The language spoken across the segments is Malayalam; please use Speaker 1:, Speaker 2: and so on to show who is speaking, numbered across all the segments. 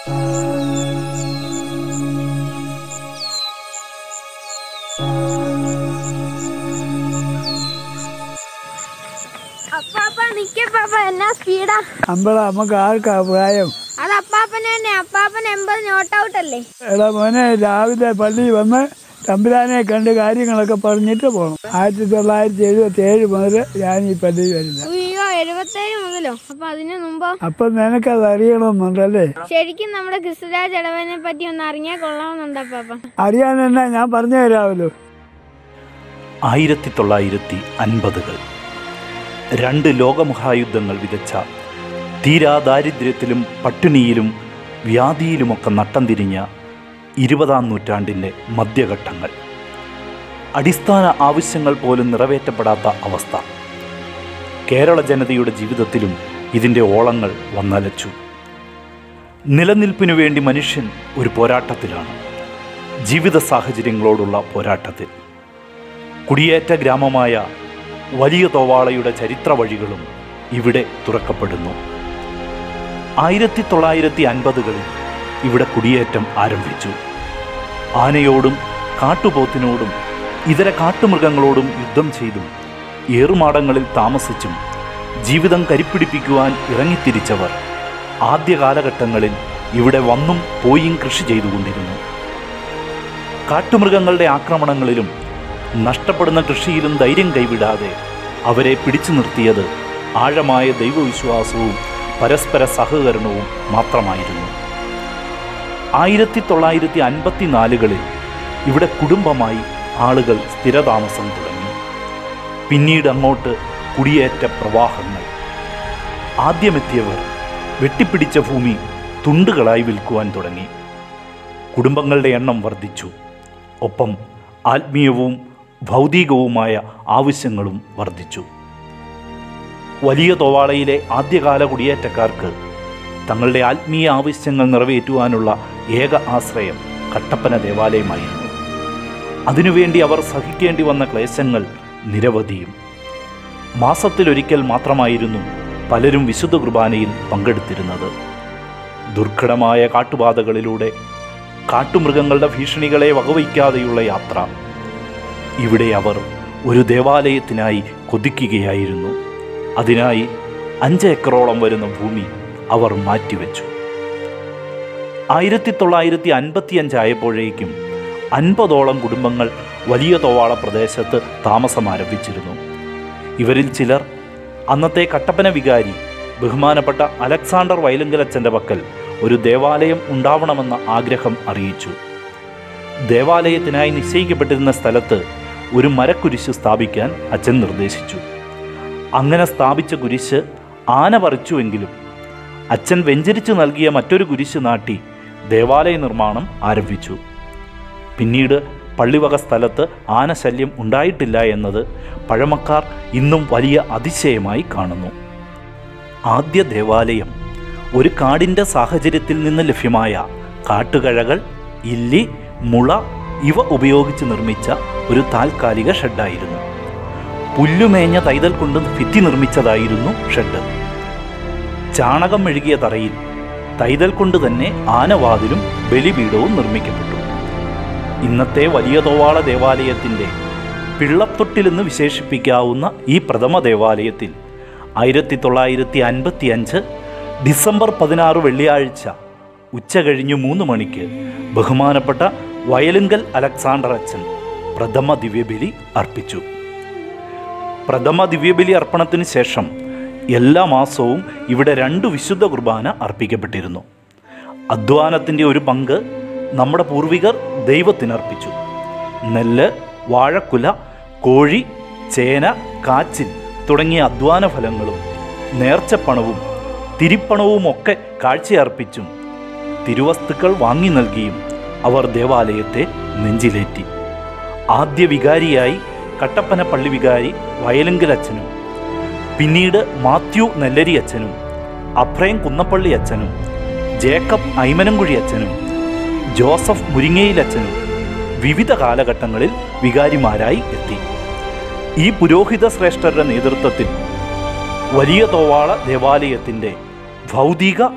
Speaker 1: അപ്പാപ്പ നിക്കപ്പാപ്പ എന്നാ സ്പീഡാ
Speaker 2: അമ്പള നമുക്ക് ആർക്കാ പ്രായം
Speaker 1: അത് അപ്പാപ്പന് തന്നെ അപ്പാപ്പൻ എൺപത് നോട്ട് ഔട്ട് അല്ലേ
Speaker 2: എടാ മോനെ രാവിലെ പള്ളിയിൽ വന്ന് തമ്പുരാനെ കണ്ട് കാര്യങ്ങളൊക്കെ പറഞ്ഞിട്ട് പോകണം ആയിരത്തി തൊള്ളായിരത്തി എഴുപത്തി ഏഴ് മുതൽ ഞാൻ ഈ പള്ളിയിൽ വരുന്നത്
Speaker 1: അയ്യോ എഴുപത്തേഴ് മുതലോ അപ്പൊ അതിന് മുമ്പോ
Speaker 2: അപ്പം നിനക്കത് അറിയണമെന്നുണ്ടല്ലേ
Speaker 1: ശരിക്കും നമ്മുടെ ക്രിസ്തുരാജ് ഇടവനെ പറ്റി ഒന്ന് അറിഞ്ഞാൽ കൊള്ളാമെന്നുണ്ട് അപ്പാപ്പ
Speaker 2: അറിയാൻ എന്നാ ഞാൻ പറഞ്ഞു തരാമല്ലോ
Speaker 3: ആയിരത്തി തൊള്ളായിരത്തി അൻപതുകൾ രണ്ട് ലോകമഹായുദ്ധങ്ങൾ വിതച്ച തീരാ ദാരിദ്ര്യത്തിലും പട്ടിണിയിലും വ്യാധിയിലുമൊക്കെ നട്ടം തിരിഞ്ഞ ഇരുപതാം നൂറ്റാണ്ടിൻ്റെ മധ്യഘട്ടങ്ങൾ അടിസ്ഥാന ആവശ്യങ്ങൾ പോലും നിറവേറ്റപ്പെടാത്ത അവസ്ഥ കേരള ജനതയുടെ ജീവിതത്തിലും ഇതിൻ്റെ ഓളങ്ങൾ വന്നലച്ചു നിലനിൽപ്പിനു വേണ്ടി മനുഷ്യൻ ഒരു പോരാട്ടത്തിലാണ് ജീവിത സാഹചര്യങ്ങളോടുള്ള പോരാട്ടത്തിൽ കുടിയേറ്റ ഗ്രാമമായ വലിയ തോവാളയുടെ ചരിത്ര വഴികളും ഇവിടെ തുറക്കപ്പെടുന്നു ആയിരത്തി തൊള്ളായിരത്തി അൻപതുകളിൽ ഇവിടെ കുടിയേറ്റം ആരംഭിച്ചു ആനയോടും കാട്ടുപോത്തിനോടും ഇതര കാട്ടുമൃഗങ്ങളോടും യുദ്ധം ചെയ്തും ഏറുമാടങ്ങളിൽ താമസിച്ചും ജീവിതം കരിപ്പിടിപ്പിക്കുവാൻ ഇറങ്ങിത്തിരിച്ചവർ ആദ്യ കാലഘട്ടങ്ങളിൽ ഇവിടെ വന്നും പോയും കൃഷി ചെയ്തുകൊണ്ടിരുന്നു കാട്ടുമൃഗങ്ങളുടെ ആക്രമണങ്ങളിലും നഷ്ടപ്പെടുന്ന കൃഷിയിലും ധൈര്യം കൈവിടാതെ അവരെ പിടിച്ചു നിർത്തിയത് ആഴമായ ദൈവവിശ്വാസവും പരസ്പര സഹകരണവും മാത്രമായിരുന്നു ആയിരത്തി തൊള്ളായിരത്തി അൻപത്തിനാലുകളിൽ ഇവിടെ കുടുംബമായി ആളുകൾ സ്ഥിരതാമസം തുടങ്ങി പിന്നീട് അങ്ങോട്ട് കുടിയേറ്റ പ്രവാഹങ്ങൾ ആദ്യമെത്തിയവർ വെട്ടിപ്പിടിച്ച ഭൂമി തുണ്ടുകളായി വിൽക്കുവാൻ തുടങ്ങി കുടുംബങ്ങളുടെ എണ്ണം വർദ്ധിച്ചു ഒപ്പം ആത്മീയവും ഭൗതികവുമായ ആവശ്യങ്ങളും വർദ്ധിച്ചു വലിയ തോവാളയിലെ ആദ്യകാല കുടിയേറ്റക്കാർക്ക് തങ്ങളുടെ ആത്മീയ ആവശ്യങ്ങൾ നിറവേറ്റുവാനുള്ള ഏക ആശ്രയം കട്ടപ്പന ദേവാലയമായിരുന്നു അതിനുവേണ്ടി അവർ സഹിക്കേണ്ടി വന്ന ക്ലേശങ്ങൾ നിരവധിയും മാസത്തിലൊരിക്കൽ മാത്രമായിരുന്നു പലരും വിശുദ്ധ കുർബാനയിൽ പങ്കെടുത്തിരുന്നത് ദുർഘടമായ കാട്ടുപാതകളിലൂടെ കാട്ടുമൃഗങ്ങളുടെ ഭീഷണികളെ വകവയ്ക്കാതെയുള്ള യാത്ര ഇവിടെ അവർ ഒരു ദേവാലയത്തിനായി കൊതിക്കുകയായിരുന്നു അതിനായി അഞ്ച് ഏക്കറോളം വരുന്ന ഭൂമി അവർ മാറ്റിവെച്ചു ആയിരത്തി തൊള്ളായിരത്തി അൻപത്തിയഞ്ചായപ്പോഴേക്കും അൻപതോളം കുടുംബങ്ങൾ വലിയ തോവാള പ്രദേശത്ത് താമസം ആരംഭിച്ചിരുന്നു ഇവരിൽ ചിലർ അന്നത്തെ കട്ടപ്പന വികാരി ബഹുമാനപ്പെട്ട അലക്സാണ്ടർ വയലുങ്കലച്ചൻ്റെ പക്കൽ ഒരു ദേവാലയം ഉണ്ടാവണമെന്ന ആഗ്രഹം അറിയിച്ചു ദേവാലയത്തിനായി നിശ്ചയിക്കപ്പെട്ടിരുന്ന സ്ഥലത്ത് ഒരു മരക്കുരിശ് സ്ഥാപിക്കാൻ അച്ഛൻ നിർദ്ദേശിച്ചു അങ്ങനെ സ്ഥാപിച്ച കുരിശ് ആന പറിച്ചുവെങ്കിലും അച്ഛൻ വെഞ്ചരിച്ചു നൽകിയ മറ്റൊരു കുരിശ് നാട്ടി ദേവാലയ നിർമ്മാണം ആരംഭിച്ചു പിന്നീട് പള്ളിവക സ്ഥലത്ത് ആനശല്യം ഉണ്ടായിട്ടില്ല എന്നത് പഴമക്കാർ ഇന്നും വലിയ അതിശയമായി കാണുന്നു ആദ്യ ദേവാലയം ഒരു കാടിൻ്റെ സാഹചര്യത്തിൽ നിന്ന് ലഭ്യമായ കാട്ടുകഴകൾ ഇല്ലി മുള ഇവ ഉപയോഗിച്ച് നിർമ്മിച്ച ഒരു താൽക്കാലിക ഷെഡായിരുന്നു പുല്ലുമേഞ്ഞ തൈതൽ കൊണ്ട് ഭിത്തി നിർമ്മിച്ചതായിരുന്നു ഷെഡ് ചാണകം മെഴുകിയ തറയിൽ തൈതൽ കൊണ്ട് തന്നെ ആനവാതിലും ബലിപീഠവും നിർമ്മിക്കപ്പെട്ടു ഇന്നത്തെ വലിയ തോവാള ദേവാലയത്തിൻ്റെ പിള്ളത്തൊട്ടിലെന്ന് വിശേഷിപ്പിക്കാവുന്ന ഈ പ്രഥമ ദേവാലയത്തിൽ ആയിരത്തി തൊള്ളായിരത്തി അൻപത്തി അഞ്ച് ഡിസംബർ പതിനാറ് വെള്ളിയാഴ്ച ഉച്ച കഴിഞ്ഞ് മൂന്ന് മണിക്ക് ബഹുമാനപ്പെട്ട വയലുങ്കൽ അലക്സാണ്ടർ അച്ഛൻ പ്രഥമ ദിവ്യബലി അർപ്പിച്ചു പ്രഥമ ദിവ്യബലി അർപ്പണത്തിന് ശേഷം എല്ലാ മാസവും ഇവിടെ രണ്ട് വിശുദ്ധ കുർബാന അർപ്പിക്കപ്പെട്ടിരുന്നു അധ്വാനത്തിൻ്റെ ഒരു പങ്ക് നമ്മുടെ പൂർവികർ ദൈവത്തിനർപ്പിച്ചു നെല്ല് വാഴക്കുല കോഴി ചേന കാച്ചിൽ തുടങ്ങിയ അധ്വാന ഫലങ്ങളും നേർച്ചപ്പണവും തിരിപ്പണവുമൊക്കെ കാഴ്ചയർപ്പിച്ചും തിരുവസ്തുക്കൾ വാങ്ങി നൽകിയും അവർ ദേവാലയത്തെ നെഞ്ചിലേറ്റി ആദ്യ വികാരിയായി കട്ടപ്പന പള്ളി വികാരി വയലുങ്കൽ അച്ഛനും പിന്നീട് മാത്യു നെല്ലരി അച്ഛനും അഭ്രയം കുന്നപ്പള്ളി അച്ഛനും ജേക്കബ് ഐമനംകുഴി അച്ഛനും ജോസഫ് മുരിങ്ങയിൽ അച്ഛനും വിവിധ കാലഘട്ടങ്ങളിൽ വികാരിമാരായി എത്തി ഈ പുരോഹിത ശ്രേഷ്ഠരുടെ നേതൃത്വത്തിൽ വലിയ തോവാള ദേവാലയത്തിൻ്റെ ഭൗതിക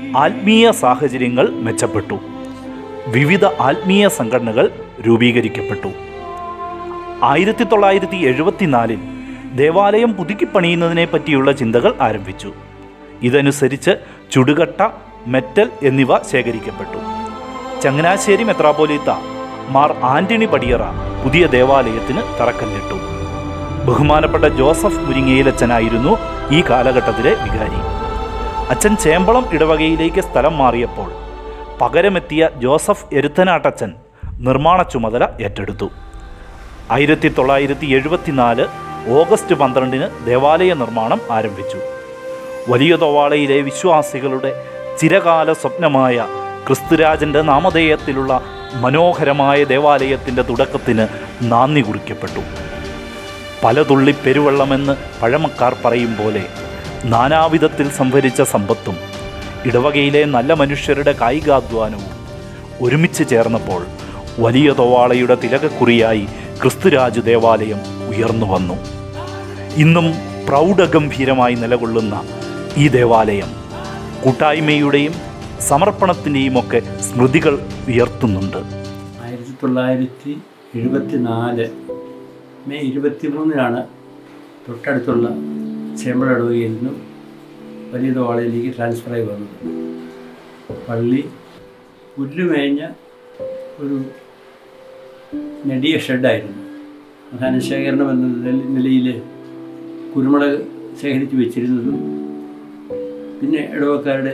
Speaker 3: ആത്മീയ സാഹചര്യങ്ങൾ മെച്ചപ്പെട്ടു വിവിധ ആത്മീയ സംഘടനകൾ രൂപീകരിക്കപ്പെട്ടു ആയിരത്തി തൊള്ളായിരത്തി എഴുപത്തിനാലിൽ ദേവാലയം പുതുക്കിപ്പണിയുന്നതിനെ പറ്റിയുള്ള ചിന്തകൾ ആരംഭിച്ചു ഇതനുസരിച്ച് ചുടുകട്ട മെറ്റൽ എന്നിവ ശേഖരിക്കപ്പെട്ടു ചങ്ങനാശ്ശേരി മെത്രാപ്പോലീത്ത മാർ ആന്റണി പടിയറ പുതിയ ദേവാലയത്തിന് തറക്കല്ലിട്ടു ബഹുമാനപ്പെട്ട ജോസഫ് മുരിങ്ങയിലച്ചനായിരുന്നു ഈ കാലഘട്ടത്തിലെ വികാരി അച്ഛൻ ചേമ്പളം ഇടവകയിലേക്ക് സ്ഥലം മാറിയപ്പോൾ പകരമെത്തിയ ജോസഫ് എരുത്തനാട്ടച്ചൻ നിർമ്മാണ ചുമതല ഏറ്റെടുത്തു ആയിരത്തി തൊള്ളായിരത്തി എഴുപത്തിനാല് ഓഗസ്റ്റ് പന്ത്രണ്ടിന് ദേവാലയ നിർമ്മാണം ആരംഭിച്ചു വലിയ തൊവാളയിലെ വിശ്വാസികളുടെ ചിരകാല സ്വപ്നമായ ക്രിസ്തുരാജൻ്റെ നാമധേയത്തിലുള്ള മനോഹരമായ ദേവാലയത്തിൻ്റെ തുടക്കത്തിന് നാന്ദി കുറിക്കപ്പെട്ടു പല തുള്ളി പെരുവെള്ളമെന്ന് പഴമക്കാർ പറയും പോലെ നാനാവിധത്തിൽ സംഭരിച്ച സമ്പത്തും ഇടവകയിലെ നല്ല മനുഷ്യരുടെ കായികാധ്വാനവും ഒരുമിച്ച് ചേർന്നപ്പോൾ വലിയ തൊവാളയുടെ തിലകക്കുറിയായി ക്രിസ്തുരാജ് ദേവാലയം ഉയർന്നു വന്നു ഇന്നും പ്രൗഢഗംഭീരമായി നിലകൊള്ളുന്ന ഈ ദേവാലയം കൂട്ടായ്മയുടെയും സമർപ്പണത്തിൻ്റെയും ഒക്കെ സ്മൃതികൾ ഉയർത്തുന്നുണ്ട്
Speaker 4: ആയിരത്തി തൊള്ളായിരത്തി എഴുപത്തി നാല് മെയ് ഇരുപത്തി മൂന്നിനാണ് തൊട്ടടുത്തുള്ള ചേമ്പടടുകയിൽ നിന്നും വലിയ തോളയിലേക്ക് ട്രാൻസ്ഫറായി വന്നത് പള്ളി പുല്ലുമേഞ്ഞ ഒരു നെടിയ ഷെഡായിരുന്നു ധനശേഖരണം എന്ന നില- നിലയിൽ കുരുമുളക് ശേഖരിച്ച് വെച്ചിരുന്നതും പിന്നെ ഇടവക്കാരുടെ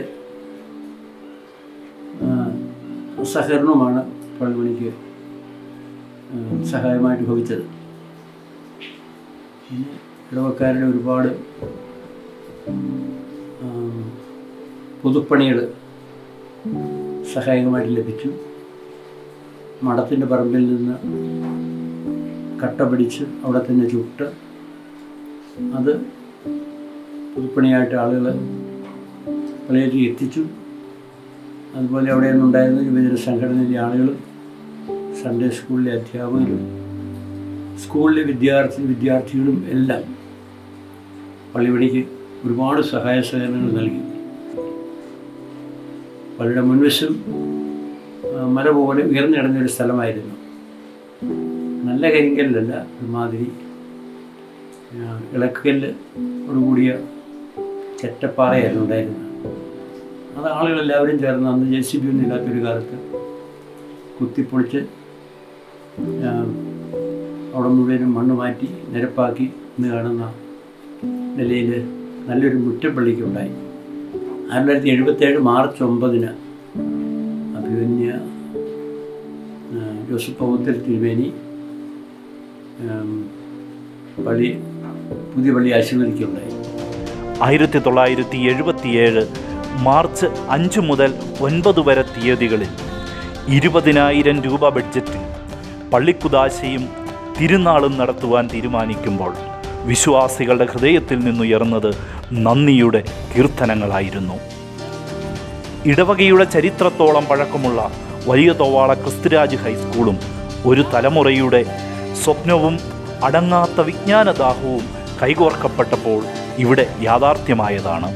Speaker 4: ആ, സഹകരണവുമാണ് പള്ളിമണിക്ക് ആ, സഹായമായിട്ട് ഭവിച്ചത് പിന്നെ ഇടവക്കാരുടെ ഒരുപാട് ആ, പൊതുപ്പണികൾ സഹായകമായിട്ട് ലഭിച്ചു മഠത്തിൻ്റെ പറമ്പിൽ നിന്ന് കട്ട പിടിച്ച് അവിടെ തന്നെ ചുട്ട് അത് പുതുപ്പണിയായിട്ട് ആളുകൾ പള്ളിയിലേക്ക് എത്തിച്ചു അതുപോലെ അവിടെ നിന്നുണ്ടായിരുന്ന യുവജന സംഘടനയിലെ ആളുകളും സൺഡേ സ്കൂളിലെ അധ്യാപകരും സ്കൂളിലെ വിദ്യാർത്ഥി വിദ്യാർത്ഥികളും എല്ലാം പള്ളിപണിക്ക് ഒരുപാട് സഹായ സഹകരണങ്ങൾ നൽകി പള്ളിയുടെ മുൻവശം ആ, മല പോലെ ഉയർന്നു കിടന്നൊരു സ്ഥലമായിരുന്നു നല്ല കരിങ്കല്ലല്ല ഒരുമാതിരി ആ, ഇളക്കല്ല് കൂടിയ ചെറ്റപ്പാറയായിരുന്നു ഉണ്ടായിരുന്നത് അത് ആളുകളെല്ലാവരും ചേർന്ന് അന്ന് ജെ സി ബി ഒന്നും ഇല്ലാത്തൊരു കാലത്ത് കുത്തിപ്പൊളിച്ച് ആ, അവിടെ മുഴുവനും മണ്ണ് മാറ്റി നിരപ്പാക്കി ഇന്ന് കാണുന്ന നിലയിൽ നല്ലൊരു മുറ്റപ്പള്ളിക്ക് ഉണ്ടായി ആയിരത്തി തൊള്ളായിരത്തി എഴുപത്തേഴ് മാർച്ച് ഒമ്പതിന് അഭിമന്യ ആ, ജോസഫ് പൗത്തിൽ തിരുമേനി ആം, പള്ളി പുതിയ പള്ളി ആശീർവദിക്കുകയുണ്ടായി
Speaker 3: ആയിരത്തി തൊള്ളായിരത്തി എഴുപത്തിയേഴ് മാർച്ച് അഞ്ച് മുതൽ ഒൻപത് വരെ തീയതികളിൽ ഇരുപതിനായിരം രൂപ ബഡ്ജറ്റിൽ പള്ളിക്കുദാശയും തിരുനാളും നടത്തുവാൻ തീരുമാനിക്കുമ്പോൾ വിശ്വാസികളുടെ ഹൃദയത്തിൽ നിന്നുയർന്നത് നന്ദിയുടെ കീർത്തനങ്ങളായിരുന്നു ഇടവകയുടെ ചരിത്രത്തോളം പഴക്കമുള്ള വലിയ തോവാള ക്രിസ്തുരാജ് ഹൈസ്കൂളും ഒരു തലമുറയുടെ സ്വപ്നവും അടങ്ങാത്ത വിജ്ഞാനദാഹവും കൈകോർക്കപ്പെട്ടപ്പോൾ ഇവിടെ യാഥാർത്ഥ്യമായതാണ്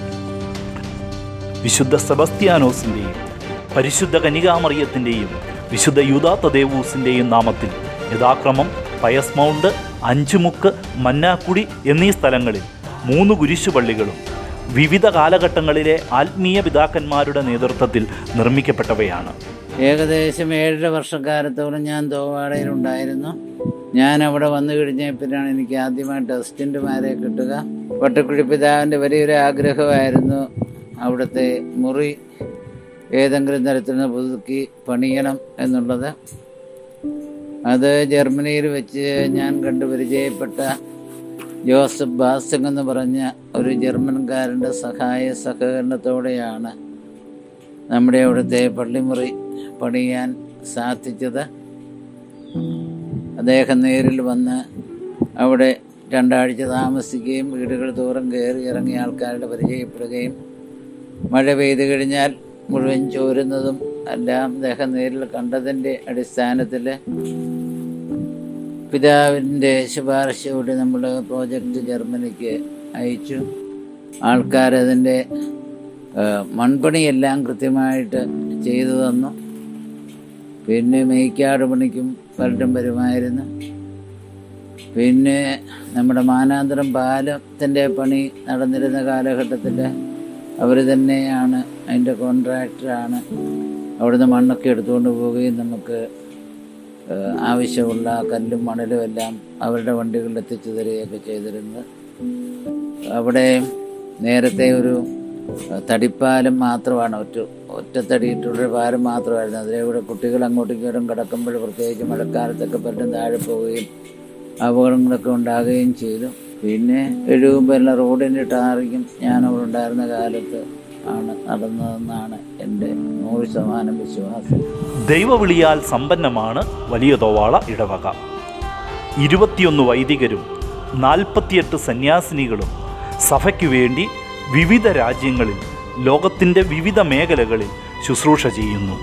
Speaker 3: വിശുദ്ധ സെബസ്ത്യാനോസിൻ്റെയും പരിശുദ്ധ കനികാമറിയത്തിൻ്റെയും വിശുദ്ധ യൂദാത്ത ദേവൂസിൻ്റെയും നാമത്തിൽ യഥാക്രമം പയസ് മൗണ്ട് അഞ്ചുമുക്ക് മന്നാക്കുടി എന്നീ സ്ഥലങ്ങളിൽ മൂന്ന് കുരിശുപള്ളികളും വിവിധ കാലഘട്ടങ്ങളിലെ ആത്മീയ പിതാക്കന്മാരുടെ നേതൃത്വത്തിൽ നിർമ്മിക്കപ്പെട്ടവയാണ്
Speaker 5: ഏകദേശം ഏഴര വർഷക്കാലത്തോളം ഞാൻ തോവാടയിലുണ്ടായിരുന്നു ഞാൻ അവിടെ വന്നു കഴിഞ്ഞപ്പോഴാണ് എനിക്ക് ആദ്യമായിട്ട് അസിസ്റ്റന്റുമാരെ കിട്ടുക വട്ടക്കുഴി പിതാവിൻ്റെ വലിയൊരു ആഗ്രഹമായിരുന്നു അവിടുത്തെ മുറി ഏതെങ്കിലും തരത്തിൽ നിന്ന് പുതുക്കി പണിയണം എന്നുള്ളത് അത് ജർമ്മനിയിൽ വെച്ച് ഞാൻ കണ്ടു പരിചയപ്പെട്ട ജോസഫ് ബാസ്റ്റങ് എന്ന് പറഞ്ഞ ഒരു ജർമ്മൻകാരൻ്റെ സഹായ സഹകരണത്തോടെയാണ് നമ്മുടെ അവിടുത്തെ പള്ളിമുറി പണിയാൻ സാധിച്ചത് അദ്ദേഹം നേരിൽ വന്ന് അവിടെ രണ്ടാഴ്ച താമസിക്കുകയും വീടുകൾ തോറും കയറി ഇറങ്ങിയ ആൾക്കാരുടെ പരിചയപ്പെടുകയും മഴ പെയ്തു കഴിഞ്ഞാൽ മുഴുവൻ ചോരുന്നതും എല്ലാം അദ്ദേഹം നേരിൽ കണ്ടതിൻ്റെ അടിസ്ഥാനത്തിൽ പിതാവിൻ്റെ ശുപാർശയോടെ നമ്മൾ പ്രോജക്റ്റ് ജർമ്മനിക്ക് അയച്ചു ആൾക്കാരതിൻ്റെ ഏഹ് മൺപണിയെല്ലാം കൃത്യമായിട്ട് ചെയ്തു തന്നു പിന്നെ മെയ്ക്കാട് പണിക്കും പലരും വരുമായിരുന്നു പിന്നെ നമ്മുടെ മാനാന്തരം പാലത്തിൻ്റെ പണി നടന്നിരുന്ന കാലഘട്ടത്തിൽ അവർ തന്നെയാണ് അതിൻ്റെ കോൺട്രാക്ടറാണ് അവിടുന്ന് മണ്ണൊക്കെ എടുത്തുകൊണ്ട് പോവുകയും നമുക്ക് ഏഹ് ആവശ്യമുള്ള കല്ലും മണലും എല്ലാം അവരുടെ വണ്ടികളിൽ എത്തിച്ചു തരികയൊക്കെ ചെയ്തിരുന്നത് അവിടെ നേരത്തെ ഒരു ഏഹ് തടിപ്പാലം മാത്രമാണ് ഒറ്റ ഒറ്റത്തടിയിട്ടുള്ള പാലം മാത്രമായിരുന്നു അതിലൂടെ കുട്ടികൾ അങ്ങോട്ടും ഇങ്ങോട്ടും കിടക്കുമ്പോൾ പ്രത്യേകിച്ച് മഴക്കാലത്തൊക്കെ പലരും താഴെ പോവുകയും അപകടങ്ങളൊക്കെ ഉണ്ടാകുകയും ചെയ്തു പിന്നെ എഴുകുമ്പോൾ എല്ലാം റോഡിൻ്റെ ടാറിക്കും ഞാനവിടെ ഉണ്ടായിരുന്ന കാലത്ത് ആണ് നടന്നതെന്നാണ് എൻ്റെ നൂറ് ശതമാനം വിശ്വാസം
Speaker 3: ദൈവവിളിയാൽ സമ്പന്നമാണ് വലിയ തോവാള ഇടവക ഇരുപത്തിയൊന്ന് വൈദികരും നാൽപ്പത്തിയെട്ട് സന്യാസിനികളും സഭയ്ക്കു വേണ്ടി വിവിധ രാജ്യങ്ങളിൽ ലോകത്തിൻ്റെ വിവിധ മേഖലകളിൽ ശുശ്രൂഷ ചെയ്യുന്നു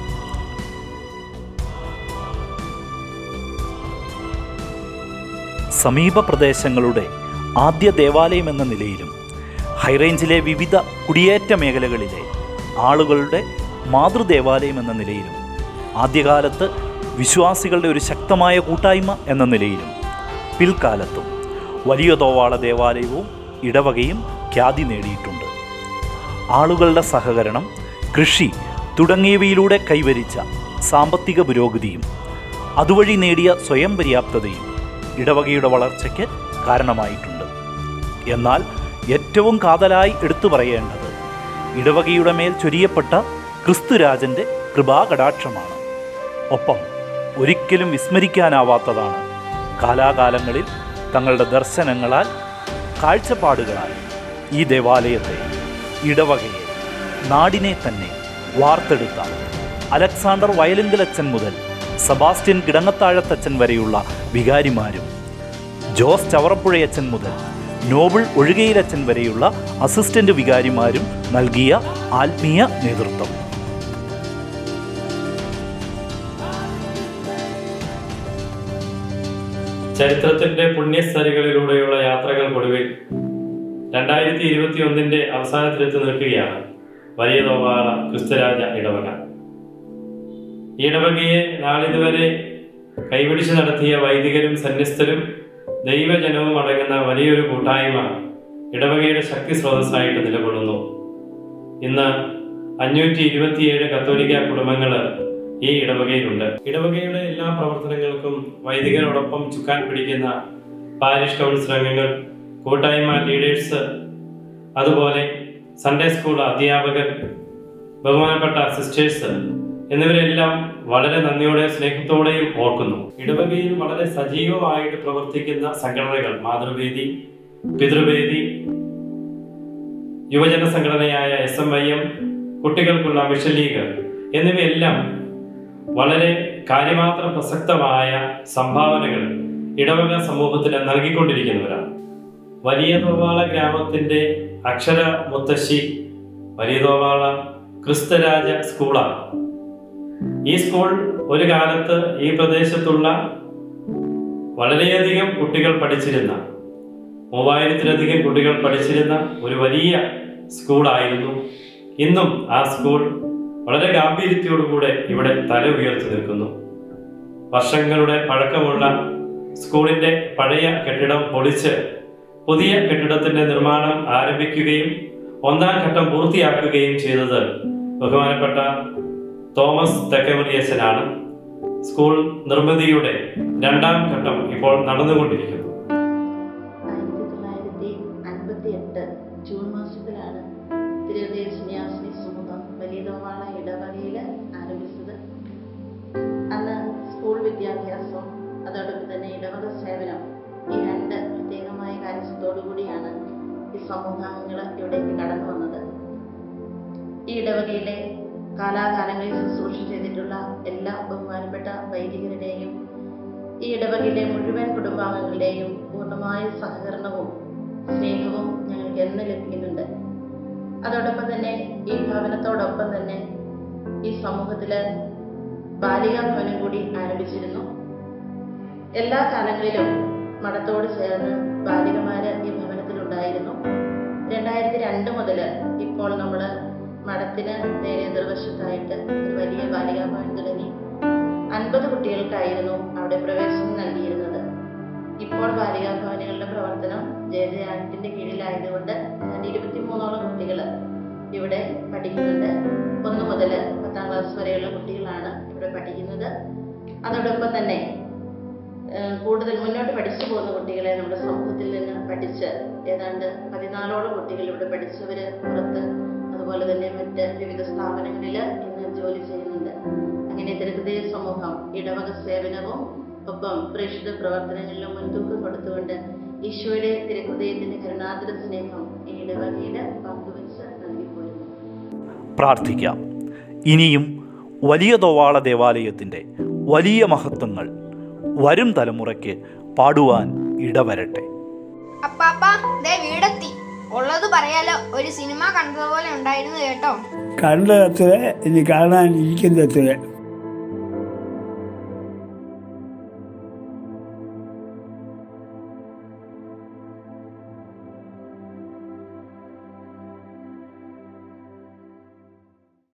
Speaker 3: സമീപ പ്രദേശങ്ങളുടെ ആദ്യ ദേവാലയം എന്ന നിലയിലും ഹൈറേഞ്ചിലെ വിവിധ കുടിയേറ്റ മേഖലകളിലെ ആളുകളുടെ മാതൃദേവാലയം എന്ന നിലയിലും ആദ്യകാലത്ത് വിശ്വാസികളുടെ ഒരു ശക്തമായ കൂട്ടായ്മ എന്ന നിലയിലും പിൽക്കാലത്തും വലിയ തോവാള ദേവാലയവും ഇടവകയും ഖ്യാതി നേടിയിട്ടുണ്ട് ആളുകളുടെ സഹകരണം കൃഷി തുടങ്ങിയവയിലൂടെ കൈവരിച്ച സാമ്പത്തിക പുരോഗതിയും അതുവഴി നേടിയ സ്വയം പര്യാപ്തതയും ഇടവകയുടെ വളർച്ചയ്ക്ക് കാരണമായിട്ടുണ്ട് എന്നാൽ ഏറ്റവും കാതലായി എടുത്തു പറയേണ്ടത് ഇടവകയുടെ മേൽ ചൊരിയപ്പെട്ട ക്രിസ്തുരാജൻ്റെ കൃപാകടാക്ഷമാണ് ഒപ്പം ഒരിക്കലും വിസ്മരിക്കാനാവാത്തതാണ് കാലാകാലങ്ങളിൽ തങ്ങളുടെ ദർശനങ്ങളാൽ കാഴ്ചപ്പാടുകളാൽ ഈ ദേവാലയത്തെ ഇടവകയെ നാടിനെ തന്നെ വാർത്തെടുത്ത അലക്സാണ്ടർ വയലിങ്കലച്ചൻ മുതൽ സബാസ്റ്റ്യൻ കിടങ്ങത്താഴത്തച്ഛൻ വരെയുള്ള വികാരിമാരും ജോസ് ചവറപ്പുഴയച്ചൻ മുതൽ നോബിൾ ഒഴുകയിലച്ചൻ വരെയുള്ള അസിസ്റ്റന്റ് വികാരിമാരും നൽകിയ ആത്മീയ നേതൃത്വം
Speaker 6: ചരിത്രത്തിന്റെ പുണ്യസ്ഥലികളിലൂടെയുള്ള യാത്രകൾക്കൊടുവിൽ രണ്ടായിരത്തി ഇരുപത്തി ഒന്നിന്റെ അവസാനത്തിലെത്തി നിൽക്കുകയാണ് വലിയ തോവാള ക്രിസ്തുരാജ ഇടവക ഈ ഇടവകയെ നാളിതുവരെ കൈപിടിച്ച് നടത്തിയ വൈദികരും സന്യസ്തരും ദൈവജനവും അടങ്ങുന്ന വലിയൊരു കൂട്ടായ്മ ഇടവകയുടെ ശക്തി സ്രോതസ്സായിട്ട് നിലകൊള്ളുന്നു ഇന്ന് അഞ്ഞൂറ്റി ഇരുപത്തിയേഴ് കത്തോലിക്ക കുടുംബങ്ങൾ ഈ ഇടവകയിലുണ്ട് ഇടവകയുടെ എല്ലാ പ്രവർത്തനങ്ങൾക്കും വൈദികരോടൊപ്പം ചുക്കാൻ പിടിക്കുന്ന പാരിഷ് കൗൺസിൽ അംഗങ്ങൾ കൂട്ടായ്മ ലീഡേഴ്സ് അതുപോലെ സൺഡേ സ്കൂൾ അധ്യാപകർ ബഹുമാനപ്പെട്ട സിസ്റ്റേഴ്സ് എന്നിവരെല്ലാം വളരെ നന്ദിയോടെ സ്നേഹത്തോടെയും ഓർക്കുന്നു ഇടവകയിൽ വളരെ സജീവമായിട്ട് പ്രവർത്തിക്കുന്ന സംഘടനകൾ മാതൃവേദി പിതൃവേദി യുവജന സംഘടനയായ എസ് എം ഐ എം കുട്ടികൾക്കുള്ള മിഷൻ ലീഗ് എന്നിവയെല്ലാം വളരെ കാര്യമാത്ര പ്രസക്തമായ സംഭാവനകൾ ഇടവക സമൂഹത്തിന് നൽകിക്കൊണ്ടിരിക്കുന്നവരാണ് വലിയ തോവാള ഗ്രാമത്തിന്റെ അക്ഷര മുത്തശ്ശി വലിയ തോവാള ക്രിസ്തരാജ സ്കൂളാണ് ഈ സ്കൂൾ ഒരു കാലത്ത് ഈ പ്രദേശത്തുള്ള വളരെയധികം കുട്ടികൾ പഠിച്ചിരുന്ന മൂവായിരത്തിലധികം കുട്ടികൾ പഠിച്ചിരുന്ന ഒരു വലിയ സ്കൂളായിരുന്നു ഇന്നും ആ സ്കൂൾ വളരെ ഗാംഭീര്യത്തോടുകൂടെ ഇവിടെ തല ഉയർത്തി നിൽക്കുന്നു വർഷങ്ങളുടെ പഴക്കമുള്ള സ്കൂളിന്റെ പഴയ കെട്ടിടം പൊളിച്ച് പുതിയ കെട്ടിടത്തിന്റെ നിർമ്മാണം ആരംഭിക്കുകയും ഒന്നാം ഘട്ടം പൂർത്തിയാക്കുകയും ചെയ്തത് ബഹുമാനപ്പെട്ട തോമസ് തെക്കമുരിയച്ചനാണ് സ്കൂൾ നിർമ്മിതിയുടെ രണ്ടാം ഘട്ടം ഇപ്പോൾ നടന്നുകൊണ്ടിരിക്കുന്നു
Speaker 7: ആയിരത്തി തൊള്ളായിരത്തി അൻപത്തി എട്ട് ജൂൺ മാസത്തിലാണ് തിരുവതയ സന്യാസിനി സമൂഹം വലിയ തോവാള ഇടവകയിൽ ആരംഭിച്ചത് അന്ന് സ്കൂൾ വിദ്യാഭ്യാസം അതോടൊപ്പം തന്നെ ഇടവക സേവനം ഈ രണ്ട് പ്രത്യേകമായ കാര്യത്തോടു കൂടിയാണ് ഈ സമൂഹാംഗങ്ങൾ ഇവിടേക്ക് കടന്നു വന്നത് ഈ ഇടവകയിലെ കാലാകാലങ്ങളിൽ ശുശ്രൂഷ ചെയ്തിട്ടുള്ള എല്ലാ ബഹുമാനപ്പെട്ട വൈദികരുടെയും ഈ ഇടവകയിലെ മുഴുവൻ കുടുംബാംഗങ്ങളുടെയും പൂർണ്ണമായ സഹകരണവും സ്നേഹവും ഞങ്ങൾക്ക് എന്ന് ലഭിക്കുന്നുണ്ട് അതോടൊപ്പം തന്നെ ഈ ഭവനത്തോടൊപ്പം തന്നെ ഈ സമൂഹത്തില് ബാലികാ ഭവനം കൂടി ആരംഭിച്ചിരുന്നു എല്ലാ കാലങ്ങളിലും മഠത്തോട് ചേർന്ന് ബാലികമാര് ഈ ഭവനത്തിലുണ്ടായിരുന്നു രണ്ടായിരത്തി രണ്ട് മുതൽ ഇപ്പോൾ നമ്മൾ മഠത്തിന് നേരെ എതിർവശത്തായിട്ട് ഒരു വലിയ ബാലികാ ഭവൻ തുടങ്ങി അൻപത് കുട്ടികൾക്കായിരുന്നു അവിടെ പ്രവേശനം നൽകിയിരുന്നത് ഇപ്പോൾ ബാലികാ ഭവനുകളുടെ പ്രവർത്തനം ജെ ജെ ആക്ടിന്റെ കീഴിലായതുകൊണ്ട് ഏതാണ്ട് ഇരുപത്തിമൂന്നോളം കുട്ടികൾ ഇവിടെ പഠിക്കുന്നുണ്ട് ഒന്ന് മുതൽ പത്താം ക്ലാസ് വരെയുള്ള കുട്ടികളാണ് ഇവിടെ പഠിക്കുന്നത് അതോടൊപ്പം തന്നെ ഏഹ് കൂടുതൽ മുന്നോട്ട് പഠിച്ചു പോകുന്ന കുട്ടികളെ നമ്മുടെ സമൂഹത്തിൽ നിന്ന് പഠിച്ച് ഏതാണ്ട് പതിനാലോളം കുട്ടികൾ ഇവിടെ പഠിച്ചവര് പുറത്ത് അതുപോലെ തന്നെ മറ്റ് വിവിധ സ്ഥാപനങ്ങളിൽ ഇന്ന് ജോലി ചെയ്യുന്നുണ്ട് അങ്ങനെ തിരുഹൃദയ സമൂഹം ഇടവക സേവനവും ഒപ്പം പ്രേക്ഷിത പ്രവർത്തനങ്ങളിലും മുൻതൂക്കം കൊടുത്തുകൊണ്ട് ഈശോയുടെ തിരുഹൃദയത്തിന്റെ കരുണാതിര സ്നേഹം ഈ ഇടവകയിൽ പങ്കുവച്ച് നൽകിപ്പോരുന്നു
Speaker 3: പ്രാർത്ഥിക്കാം ഇനിയും വലിയ തോവാള ദേവാലയത്തിൻ്റെ വലിയ മഹത്വങ്ങൾ വരും തലമുറയ്ക്ക് പാടുവാൻ ഇടവരട്ടെ
Speaker 8: അപ്പാപ്പ ദേ വീടെത്തി ഉള്ളത് പറയാലോ ഒരു സിനിമ കണ്ടതുപോലെ ഉണ്ടായിരുന്നു കേട്ടോ
Speaker 2: കണ്ടതത്ര ഇനി കാണാനിരിക്കുന്നത്ര